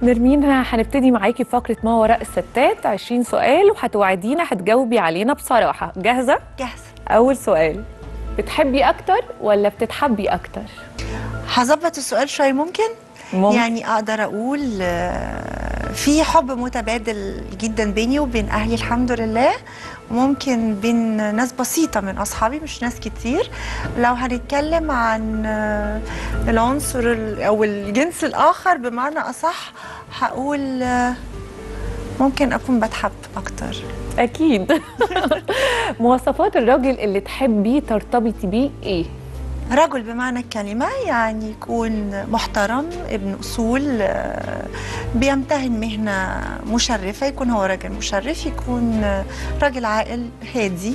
نرمين هنبتدي معاكي فقرة ما وراء الستات 20 سؤال وهتوعدينا هتجاوبي علينا بصراحة جاهزة؟ جاهزة أول سؤال بتحبي أكتر ولا بتتحبي أكتر؟ هظبط السؤال شوية ممكن؟ ممكن. يعني أقدر أقول آه، في حب متبادل جدا بيني وبين أهلي الحمد لله وممكن بين ناس بسيطة من أصحابي مش ناس كتير لو هنتكلم عن آه، العنصر ال- أو الجنس الآخر بمعنى أصح هقول آه، ممكن أكون بتحب أكتر أكيد مواصفات الراجل اللي تحبي ترتبطي بيه إيه؟ رجل بمعنى الكلمة يعني يكون محترم ابن أصول آه، بيمتهن مهنة مشرفة يكون هو راجل مشرف يكون آه، راجل عاقل هادي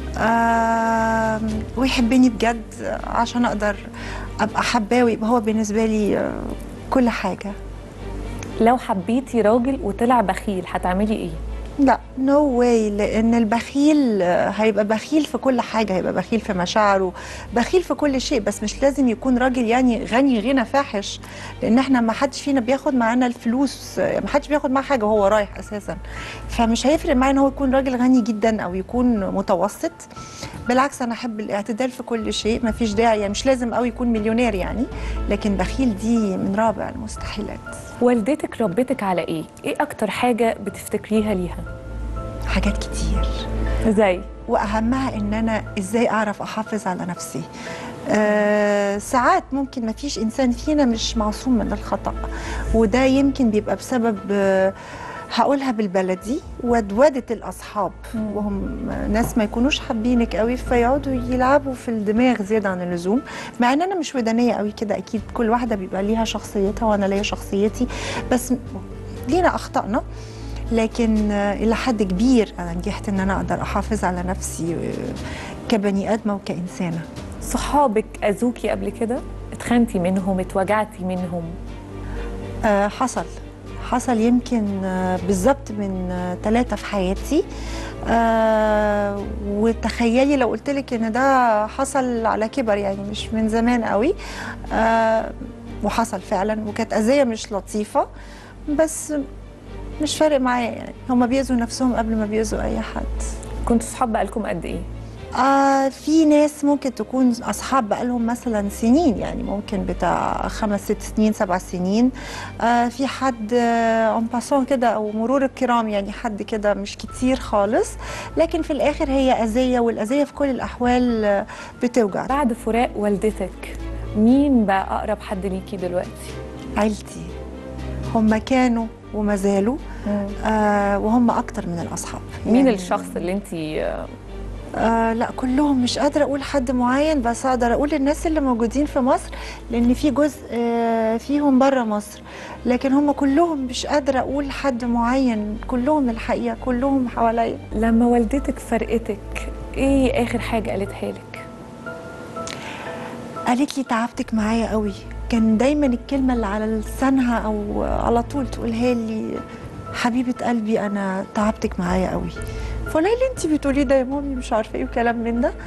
آه، ويحبني بجد عشان أقدر أبقى حباه ويبقى هو بالنسبة لي آه، كل حاجة لو حبيتي راجل وطلع بخيل هتعملي إيه؟ لا نو واي لان البخيل آه، هيبقى بخيل في كل حاجه هيبقى بخيل في مشاعره بخيل في كل شيء بس مش لازم يكون راجل يعني غني غنى فاحش لان احنا ما حدش فينا بياخد معانا الفلوس آه، ما حدش بياخد معاه حاجه وهو رايح اساسا فمش هيفرق معايا ان هو يكون راجل غني جدا او يكون متوسط بالعكس انا احب الاعتدال في كل شيء ما فيش داعي يعني مش لازم قوي يكون مليونير يعني لكن بخيل دي من رابع المستحيلات والدتك ربتك على إيه؟ إيه أكتر حاجة بتفتكريها ليها؟ حاجات كتير زي واهمها ان انا ازاي اعرف احافظ على نفسي أه ساعات ممكن ما فيش انسان فينا مش معصوم من الخطا وده يمكن بيبقى بسبب أه هقولها بالبلدي ودودة الأصحاب وهم ناس ما يكونوش حابينك قوي فيقعدوا يلعبوا في الدماغ زيادة عن اللزوم مع ان انا مش ودانية قوي كده اكيد كل واحدة بيبقى ليها شخصيتها وانا ليا شخصيتي بس لينا اخطائنا لكن آه، الى حد كبير انا نجحت ان انا اقدر احافظ على نفسي آه، كبني ادمه وكانسانه صحابك أذوكي قبل كده؟ اتخنتي منهم اتوجعتي منهم آه، حصل حصل يمكن آه، بالظبط من ثلاثة في حياتي آه وتخيلي لو قلت لك ان ده حصل على كبر يعني مش من زمان قوي آه وحصل فعلا وكانت اذيه مش لطيفه بس مش فارق معايا يعني هما بيأذوا نفسهم قبل ما بيأذوا اي حد كنتوا صحاب بقالكم قد إيه؟ آه في ناس ممكن تكون اصحاب بقالهم مثلا سنين يعني ممكن بتاع خمس ست سنين سبع سنين آه في حد اون باسون كده او مرور الكرام يعني حد كده مش كتير خالص لكن في الاخر هي اذيه والاذيه في كل الاحوال آه، بتوجع بعد فراق والدتك مين بقى أقرب حد ليكي دلوقتي؟ عيلتي هم كانوا وما زالوا آه وهم اكتر من الاصحاب مين يعني الشخص اللي انت آه لا كلهم مش قادرة أقول حد معين بس أقدر أقول الناس اللي موجودين في مصر لأن في جزء آه فيهم بره مصر لكن هم كلهم مش قادرة أقول حد معين كلهم الحقيقة كلهم حواليا لما والدتك فرقتك ايه اخر حاجه قالتها لك قالت لي تعبتك معايا قوي كان دايما الكلمة اللي على لسانها أو على طول تقولها لي حبيبة قلبي أنا تعبتك معايا قوي فقولها لي أنت بتقولي ده يا مامي مش عارفة إيه وكلام من ده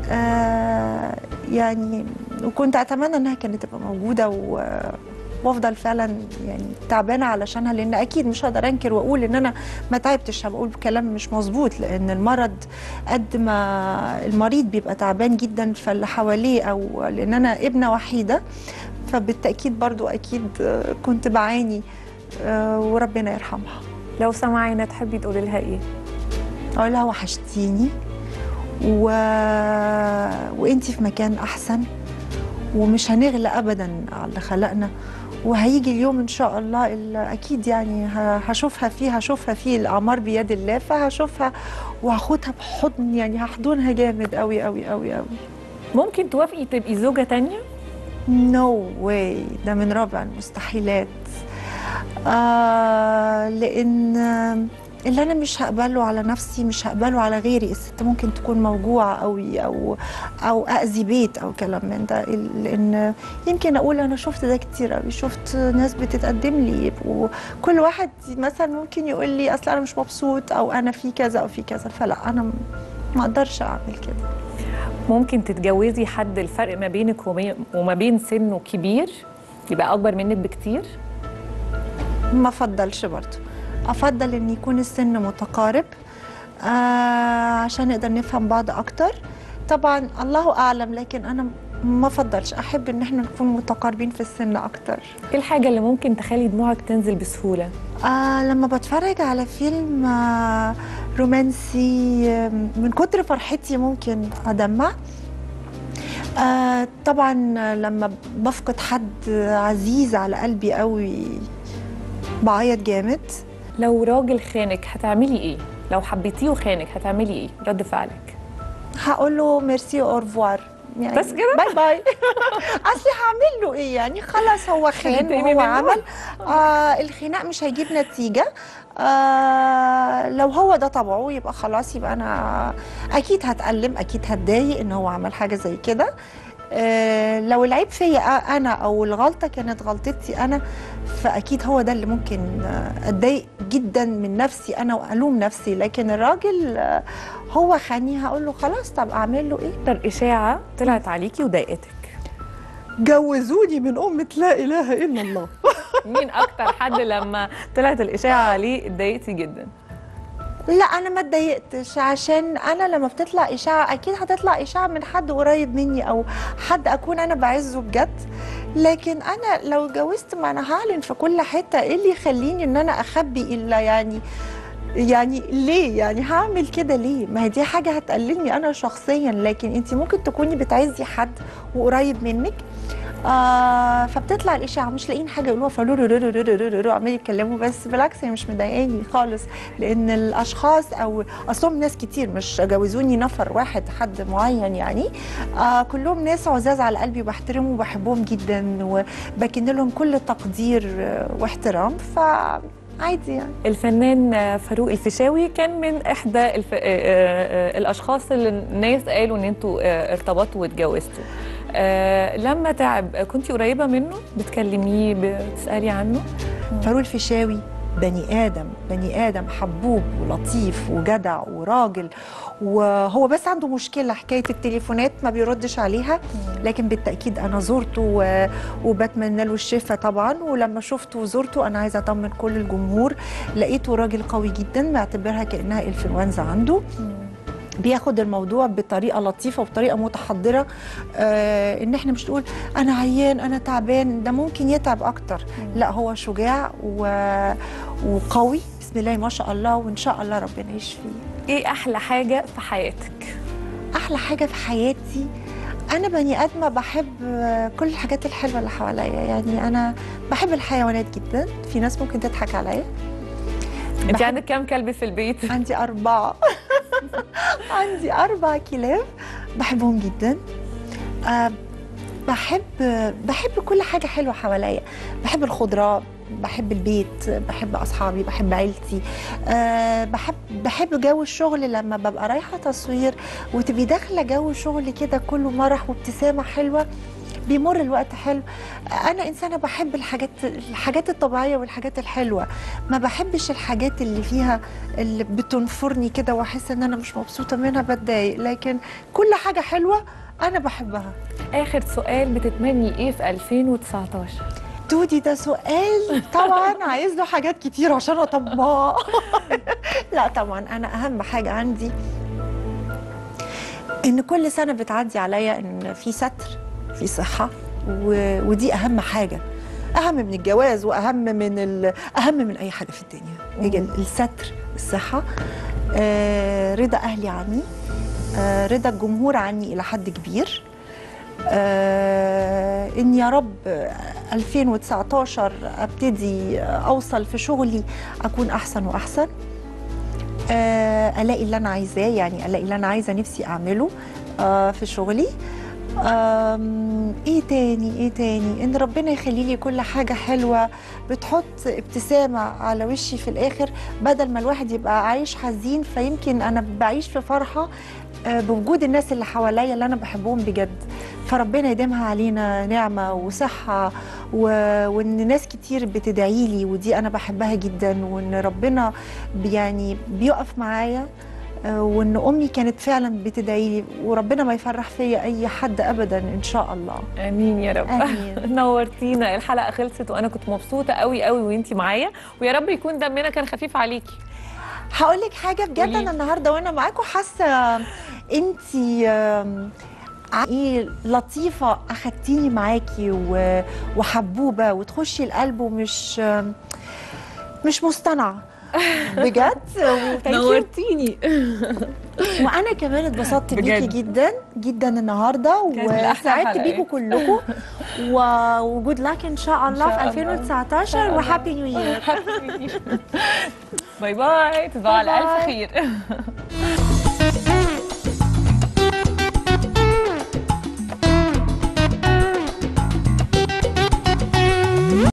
آه يعني وكنت أتمنى إنها كانت تبقى موجودة و وافضل فعلا يعني تعبانه علشانها لان اكيد مش هقدر انكر واقول ان انا ما تعبتش بقول كلام مش مظبوط لان المرض قد ما المريض بيبقى تعبان جدا فاللي حواليه او لان انا ابنه وحيده فبالتاكيد برضو اكيد آه، كنت بعاني آه، وربنا يرحمها لو سمعينا تحبي تقولي لها ايه اقول لها وحشتيني و... وانتي في مكان احسن ومش هنغلى ابدا على اللي خلقنا وهيجي اليوم ان شاء الله اللي اكيد يعني ه- هشوفها فيه هشوفها فيه الاعمار بيد الله فهشوفها وهاخدها بحضن يعني هحضنها جامد قوي قوي قوي قوي ممكن توافقي تبقي زوجه تانية نو no واي ده من رابع المستحيلات آه لان آه، اللي انا مش هقبله على نفسي مش هقبله على غيري الست ممكن تكون موجوعه قوي او او اذي بيت او كلام من ده ال- لان يمكن اقول انا شفت ده كتير قوي شفت ناس بتتقدم لي وكل واحد مثلا ممكن يقول لي اصل انا مش مبسوط او انا في كذا او في كذا فلا انا م- ما اقدرش اعمل كده ممكن تتجوزي حد الفرق ما بينك وبين- وما بين سنه كبير يبقى اكبر منك بكتير ما افضلش برضه افضل ان يكون السن متقارب آه عشان نقدر نفهم بعض اكتر طبعا الله اعلم لكن انا ما افضلش احب ان احنا نكون متقاربين في السن اكتر ايه الحاجه اللي ممكن تخلي دموعك تنزل بسهوله آه لما بتفرج على فيلم آه رومانسي آه، من كتر فرحتي ممكن أدمع آه طبعا لما بفقد حد عزيز على قلبي قوي بعيط جامد لو راجل خانك هتعملي ايه لو حبيتيه وخانك هتعملي ايه رد فعلك هقول له ميرسي اورفوار يعني بس كده؟ باي باي اصلي هعمل له ايه يعني خلاص هو خان هتنتقمي وهو منه؟ عمل آه الخناق مش هيجيب نتيجه آه لو هو ده طبعه يبقى خلاص يبقى انا اكيد هتألم اكيد هتضايق ان هو عمل حاجه زي كده آه لو العيب فيا انا او الغلطه كانت غلطتي انا فاكيد هو ده اللي ممكن آه، اتضايق جدا من نفسي انا والوم نفسي لكن الراجل آه، هو خاني هقول له خلاص طب اعمل له ايه اكتر اشاعه طلعت عليكي وضايقتك جوزوني من أمة لا إله إلا الله مين اكتر حد لما طلعت الاشاعه عليه اتضايقتي جدا لا أنا ما اتضايقتش عشان أنا لما بتطلع إشاعة أكيد هتطلع إشاعة من حد قريب مني أو حد أكون أنا بعزه بجد لكن أنا لو اتجوزت ما أنا هعلن في كل حتة إيه اللي يخليني إن أنا أخبي إلا يعني يعني ليه يعني هعمل كده ليه ما هي دي حاجة هتقللني أنا شخصيا لكن أنت ممكن تكوني بتعزي حد وقريب منك آه فبتطلع الاشاعه مش لاقيين حاجه يقولوها فلو عمالين يتكلموا بس بالعكس هي مش مضايقاني خالص لان الاشخاص او اصلهم ناس كتير مش جوزوني نفر واحد حد معين يعني آه كلهم ناس عزاز على قلبي وبحترمهم وبحبهم جدا وبكن لهم كل تقدير آه، واحترام فعادي يعني الفنان فاروق الفيشاوي كان من احدى الف... آه، آه، آه، الاشخاص اللي الناس قالوا ان انتوا آه، ارتبطوا واتجوزتوا آه، لما تعب كنت قريبه منه بتكلميه بتسالي عنه فاروق الفيشاوي بني ادم بني ادم حبوب ولطيف وجدع وراجل وهو بس عنده مشكله حكايه التليفونات ما بيردش عليها لكن بالتاكيد انا زرته و- وبتمنى له الشفاء طبعا ولما شفته وزرته انا عايزه اطمن كل الجمهور لقيته راجل قوي جدا معتبرها كانها انفلونزا عنده بياخد الموضوع بطريقه لطيفه وبطريقه متحضره آه ان احنا مش نقول انا عيان انا تعبان ده ممكن يتعب اكتر لا هو شجاع و... وقوي بسم الله ما شاء الله وان شاء الله ربنا يشفيه ايه احلى حاجه في حياتك احلى حاجه في حياتي انا بني ادمه بحب آه، كل الحاجات الحلوه اللي حواليا يعني انا بحب الحيوانات جدا في ناس ممكن تضحك عليا انت بحب- عندك كام كلب في البيت عندي أربعة عندي أربع كلاب بحبهم جدا أه بحب بحب كل حاجة حلوة حواليا بحب الخضرة بحب البيت بحب أصحابي بحب عيلتي أه بحب بحب جو الشغل لما ببقى رايحة تصوير وتبقي داخلة جو شغل كده كله مرح وابتسامة حلوة بيمر الوقت حلو انا انسانه بحب الحاجات الحاجات الطبيعيه والحاجات الحلوه ما بحبش الحاجات اللي فيها اللي بتنفرني كده واحس ان انا مش مبسوطه منها بتضايق لكن كل حاجه حلوه انا بحبها اخر سؤال بتتمني ايه في 2019 دودي ده سؤال طبعا عايز له حاجات كتير عشان اطبقها لا طبعا انا اهم حاجه عندي ان كل سنه بتعدي عليا ان في ستر في صحه و... ودي اهم حاجه اهم من الجواز واهم من ال... اهم من اي حاجه في الدنيا هي ال- الستر الصحه آه رضا اهلي عني آه رضا الجمهور عني الى حد كبير آه ان يا رب آه، 2019 ابتدي آه، اوصل في شغلي اكون احسن واحسن آه الاقي اللي انا عايزاه يعني الاقي اللي انا عايزه نفسي اعمله آه في شغلي آم، ايه تاني ايه تاني ان ربنا يخلي لي كل حاجه حلوه بتحط ابتسامه على وشي في الاخر بدل ما الواحد يبقى عايش حزين فيمكن انا بعيش في فرحه آه، بوجود الناس اللي حواليا اللي انا بحبهم بجد فربنا يديمها علينا نعمه وصحه و... وان ناس كتير بتدعي لي ودي انا بحبها جدا وان ربنا بي- يعني بيقف معايا آه، وان امي كانت فعلا بتدعي لي وربنا ما يفرح فيا اي حد ابدا ان شاء الله امين يا رب امين نورتينا الحلقه خلصت وانا كنت مبسوطه قوي قوي وانتي معايا ويا رب يكون دمنا كان خفيف عليكي هقول لك حاجه بجد قولي. انا النهارده وانا معاكم حاسه انت ايه لطيفه اخدتيني معاكي و- وحبوبه وتخشي القلب ومش آم، مش مصطنعه بجد وتhank you. نورتيني وانا كمان اتبسطت بيكي بجد. جدا جدا النهارده كانت من أحلى وسعدت حلقات. بيكم كلكم وجود لك ان شاء الله شاء في الله. 2019 الله. وهابي نيو يير باي باي تصبحوا على باي الف باي. خير